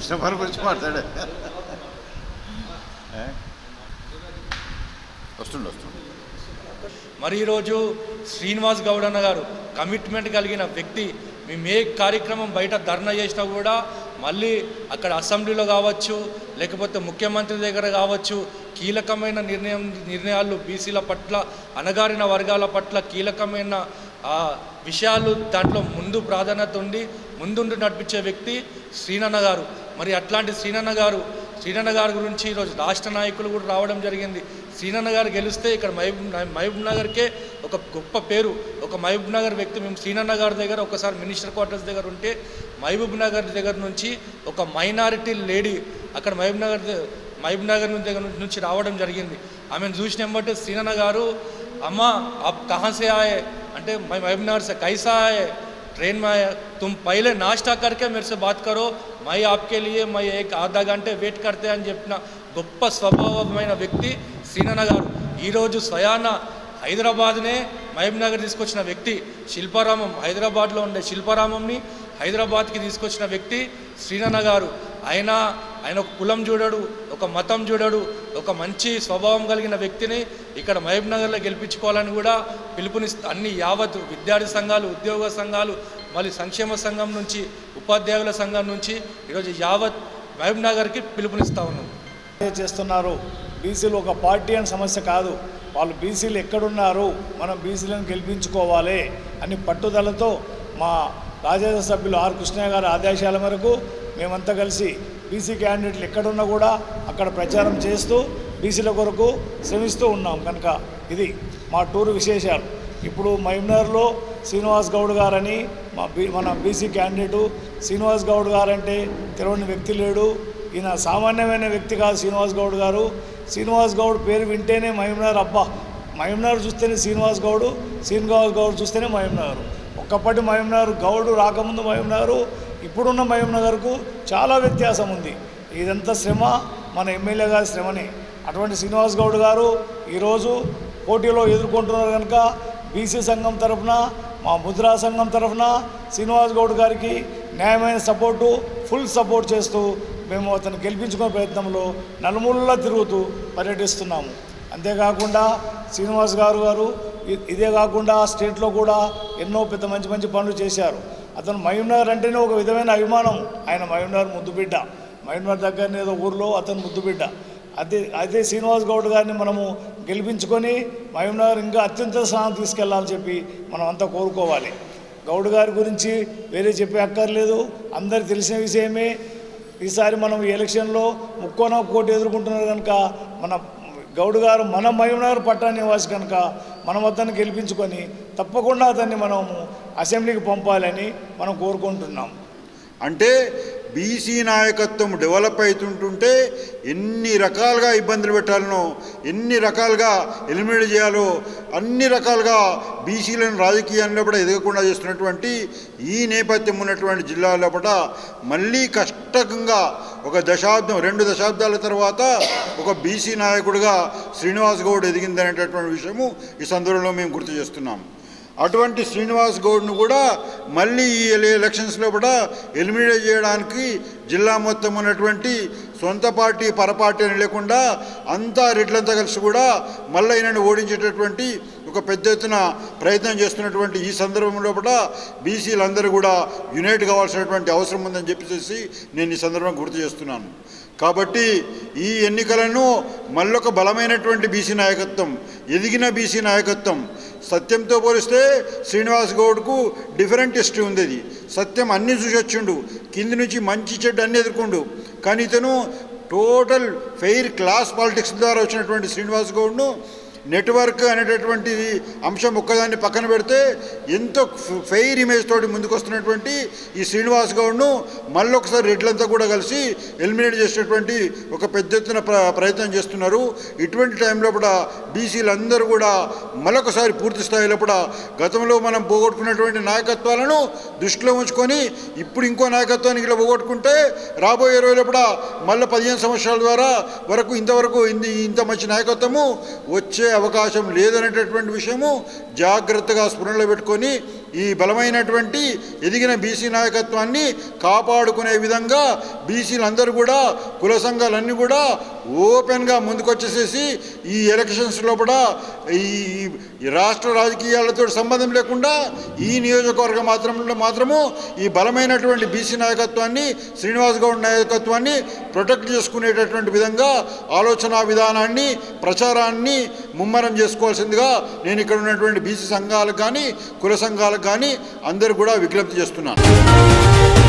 వచ్చిన పని గురించి మాట్లాడే ఏ? వస్తుండు వస్తుండు మరి ఈరోజు శ్రీనివాస్ గౌడ్ అన్న గారు కమిట్మెంట్ కలిగిన వ్యక్తి మేము ఏ కార్యక్రమం బయట ధర్నా చేసినా కూడా మళ్ళీ అక్కడ అసెంబ్లీలో కావచ్చు లేకపోతే ముఖ్యమంత్రి దగ్గర కావచ్చు కీలకమైన నిర్ణయం నిర్ణయాలు బీసీల పట్ల అణగారిన వర్గాల పట్ల కీలకమైన ఆ, విషయాలు దాంట్లో ముందు ప్రాధాన్యత ఉండి ముందుండి నడిపించే వ్యక్తి శ్రీనన్న గారు మరి అట్లాంటి శ్రీనన్న గారు శ్రీనన్న గారి గురించి ఈరోజు రాష్ట్ర నాయకులు కూడా రావడం జరిగింది శ్రీనన్న గారు గెలిస్తే ఇక్కడ మహబూబ్ మహబూబ్ నగర్కే ఒక గొప్ప పేరు ఒక మహబూబ్ నగర్ వ్యక్తి మేము శ్రీనన్న గారి దగ్గర ఒకసారి మినిస్టర్ క్వార్టర్స్ దగ్గర ఉంటే మహబూబ్ నగర్ దగ్గర నుంచి ఒక మైనారిటీ లేడీ అక్కడ మహబూబ్ నగర్ ద- మహబూబ్ నగర్ నుంచి దగ్గర నుంచి రావడం జరిగింది ఆమెను చూసిన వెంబటే శ్రీనన్న గారు అమ్మ ఆప్ కహా సే ఆయే అంటే మై మహబూబ్ నగర్ से कैसा है ट्रेन में आया तुम पहले नाश्ता करके मेरे से बात करो मैं आपके लिए मैं एक आधा घंटे వెయిట్ करते అని చెప్పిన గొప్ప స్వభావమైన వ్యక్తి శ్రీనన్న గారు ఈరోజు స్వయాన హైదరాబాద్నే మహబూబ్ నగర్ తీసుకొచ్చిన వ్యక్తి శిల్పారామం హైదరాబాద్లో ఉండే శిల్పారామంని హైదరాబాద్కి తీసుకొచ్చిన వ్యక్తి శ్రీనన్న గారు ఆయన ఆయన ఒక కులం చూడడు ఒక మతం చూడడు ఒక మంచి స్వభావం కలిగిన వ్యక్తిని ఇక్కడ మహబూబ్ నగర్లో గెలిపించుకోవాలని కూడా పిలుపునిస్తా అన్ని యావత్ విద్యార్థి సంఘాలు ఉద్యోగ సంఘాలు మళ్ళీ సంక్షేమ సంఘం నుంచి ఉపాధ్యాయుల సంఘం నుంచి ఈరోజు యావత్ మహబూబ్ నగర్కి పిలుపునిస్తా ఉన్నాం చేస్తున్నారు బీసీలు ఒక పార్టీ అని సమస్య కాదు వాళ్ళు బీసీలు ఎక్కడున్నారు మనం బీసీలను గెలిపించుకోవాలి అని పట్టుదలతో మా రాజ్యసభ సభ్యులు ఆర్ కృష్ణయ్య గారి ఆదేశాల మేరకు మేమంతా కలిసి బీసీ క్యాండిడేట్లు ఎక్కడున్నా కూడా అక్కడ ప్రచారం చేస్తూ బీసీల కొరకు శ్రమిస్తూ ఉన్నాం కనుక ఇది మా టూరు విశేషాలు ఇప్పుడు మైమ్నర్లో శ్రీనివాస్ గౌడ్ గారని మా బీ మన బీసీ క్యాండిడేటు శ్రీనివాస్ గౌడ్ గారంటే తెలియని వ్యక్తి లేడు ఈయన సామాన్యమైన వ్యక్తి కాదు శ్రీనివాస్ గౌడ్ గారు శ్రీనివాస్ గౌడ్ పేరు వింటేనే మహిమనగర్ అబ్బా మహిమనగర్ చూస్తేనే శ్రీనివాస్ గౌడ్ శ్రీనివాస్ గౌడ్ చూస్తేనే మహిమనగర్ ఒక్కప్పటి మహిమనగర్ గౌడు రాకముందు మహిమనగరు ఇప్పుడున్న మహిమనగర్కు చాలా వ్యత్యాసం ఉంది ఇదంతా శ్రమ మన ఎమ్మెల్యే గారి శ్రమనే అటువంటి శ్రీనివాస్ గౌడ్ గారు ఈరోజు పోటీలో ఎదుర్కొంటున్నారు కనుక బీసీ సంఘం తరఫున మా ముద్రా సంఘం తరఫున శ్రీనివాస్ గౌడ్ గారికి న్యాయమైన సపోర్టు ఫుల్ సపోర్ట్ చేస్తూ మేము అతను గెలిపించుకునే ప్రయత్నంలో నలుమూలలా తిరుగుతూ పర్యటిస్తున్నాము అంతేకాకుండా శ్రీనివాస్ గారు గారు ఇ- ఇదే కాకుండా స్టేట్లో కూడా ఎన్నో పెద్ద మంచి మంచి పనులు చేశారు అతను మయూనగర్ అంటేనే ఒక విధమైన అభిమానం ఆయన మయూనగర్ ముద్దుబిడ్డ మయూనగర్ దగ్గరనే ఏదో ఊర్లో అతను ముద్దుబిడ్డ అదే అదే శ్రీనివాస్ గౌడ్ గారిని మనము గెలిపించుకొని మయూనగర్ ఇంకా అత్యంత స్థానం తీసుకెళ్లాలని చెప్పి మనం అంతా కోరుకోవాలి గౌడ్ గారి గురించి వేరే చెప్పే అక్కర్లేదు అందరికి తెలిసిన విషయమే ఈసారి మనం ఈ ఎలక్షన్లో ముక్కోన కోటి ఎదుర్కొంటున్నారు కనుక మన గౌడ్ గారు మన మయూనగర్ పట్టణ నివాసి కనుక మనం అతన్ని గెలిపించుకొని తప్పకుండా అతన్ని మనము అసెంబ్లీకి పంపాలని మనం కోరుకుంటున్నాం అంటే బీసీ నాయకత్వం డెవలప్ అవుతుంటుంటే ఎన్ని రకాలుగా ఇబ్బందులు పెట్టాలనో ఎన్ని రకాలుగా ఎలిమినేట్ చేయాలో అన్ని రకాలుగా బీసీలను రాజకీయాల్లో కూడా ఎదగకుండా చేస్తున్నటువంటి ఈ నేపథ్యం ఉన్నటువంటి జిల్లా లోపల మళ్ళీ కష్టంగా ఒక దశాబ్దం రెండు దశాబ్దాల తర్వాత ఒక బీసీ నాయకుడిగా శ్రీనివాస్ గౌడ్ ఎదిగిందనేటటువంటి విషయము ఈ సందర్భంలో మేము గుర్తు చేస్తున్నాం అటువంటి శ్రీనివాస్ గౌడ్ను కూడా మళ్ళీ ఈ ఎల- ఎలక్షన్స్ లోపల ఎలిమినేట్ చేయడానికి జిల్లా మొత్తం ఉన్నటువంటి సొంత పార్టీ పరపార్టీ అని లేకుండా అంతా రెడ్లంతా కలిసి కూడా మళ్ళీ ఈయనను ఓడించేటటువంటి ఒక పెద్ద ఎత్తున ప్రయత్నం చేస్తున్నటువంటి ఈ సందర్భం లోపల బీసీలందరూ కూడా యునైట్ కావాల్సినటువంటి అవసరం ఉందని చెప్పేసి నేను ఈ సందర్భంగా గుర్తు చేస్తున్నాను కాబట్టి ఈ ఎన్నికలను మళ్ళొక బలమైనటువంటి బీసీ నాయకత్వం ఎదిగిన బీసీ నాయకత్వం సత్యంతో పోలిస్తే శ్రీనివాస్ గౌడ్కు డిఫరెంట్ హిస్టరీ ఉంది అది సత్యం అన్నీ చూసి వచ్చిండు కింది నుంచి మంచి చెడ్డ అన్నీ ఎదుర్కొండు కానీ ఇతను టోటల్ ఫెయిర్ క్లాస్ పాలిటిక్స్ ద్వారా వచ్చినటువంటి శ్రీనివాస్ గౌడ్ను నెట్వర్క్ అనేటటువంటి అంశం ఒక్కదాన్ని పక్కన పెడితే ఎంతో ఫెయిర్ ఇమేజ్ తోటి ముందుకు వస్తున్నటువంటి ఈ శ్రీనివాస్ గౌడ్ను మళ్ళొకసారి రెడ్లంతా కూడా కలిసి ఎలిమినేట్ చేసేటువంటి ఒక పెద్ద ఎత్తున ప్ర ప్రయత్నం చేస్తున్నారు ఇటువంటి టైంలో కూడా బీసీలందరూ కూడా మరొకసారి పూర్తి స్థాయిలో కూడా గతంలో మనం పోగొట్టుకున్నటువంటి నాయకత్వాలను దృష్టిలో ఉంచుకొని ఇప్పుడు ఇంకో నాయకత్వానికి ఇలా పోగొట్టుకుంటే రాబోయే రోజుల్లో కూడా మళ్ళీ పదిహేను సంవత్సరాల ద్వారా వరకు ఇంతవరకు ఇంది ఇంత మంచి నాయకత్వము వచ్చే అవకాశం లేదనేటటువంటి విషయము జాగ్రత్తగా స్ఫురణలో పెట్టుకొని ఈ బలమైనటువంటి ఎదిగిన బీసీ నాయకత్వాన్ని కాపాడుకునే విధంగా బీసీలందరూ కూడా కుల సంఘాలన్నీ కూడా ఓపెన్గా ముందుకొచ్చేసేసి ఈ ఎలక్షన్స్ లోపల ఈ ఈ రాష్ట్ర రాజకీయాలతో సంబంధం లేకుండా ఈ నియోజకవర్గ మాత్రంలో మాత్రము ఈ బలమైనటువంటి బీసీ నాయకత్వాన్ని శ్రీనివాస్ గౌడ్ నాయకత్వాన్ని ప్రొటెక్ట్ చేసుకునేటటువంటి విధంగా ఆలోచన విధానాన్ని ప్రచారాన్ని ముమ్మరం చేసుకోవాల్సిందిగా నేను ఇక్కడ ఉన్నటువంటి బీసీ సంఘాలకు కానీ కుల సంఘాలకు కానీ అందరు కూడా విజ్ఞప్తి చేస్తున్నాను